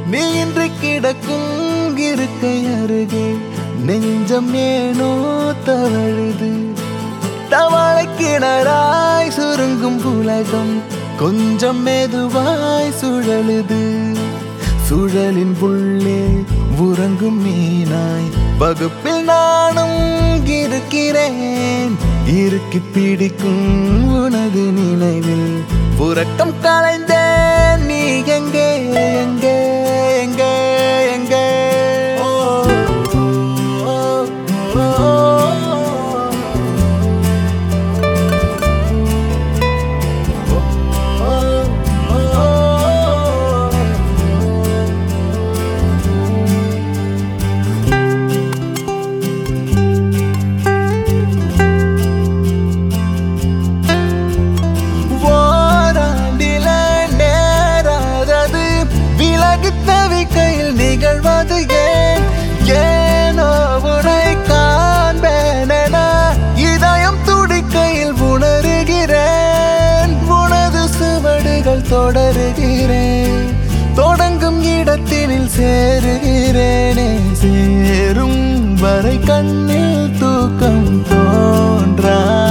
நீ இன்று கிடக்கும் இருக்கை அருகே நெஞ்சம் ஏனோ தவழுது தவளை கிணறாய் சுருங்கும் உலகம் கொஞ்சம் மெதுவாய் சுழலுது சுழலின் உள்ளே உறங்கும் மீனாய் வகுப்பில் நானும் இருக்கிறேன் இறுக்கி பிடிக்கும் உனது நினைவில் உறக்கம் கலைந்தேன் நீ எங்கே எங்கே எங்கே எங்கே ஓ, ஓ, ஓ, ஓ. ஓராண்டில நேராதது விலகு தவிக்கையில் நிகழ்வது ஏன் ஏனோ உனை காண்பேன இதயம் துடிக்கையில் உணர்கிறேன் உனது சுவடுகள் தொடருகிறேன் தொடங்கும் இடத்தினில் சேருகிறேனே சேரும் வரை கண்ணில் தூக்கம் தோன்றா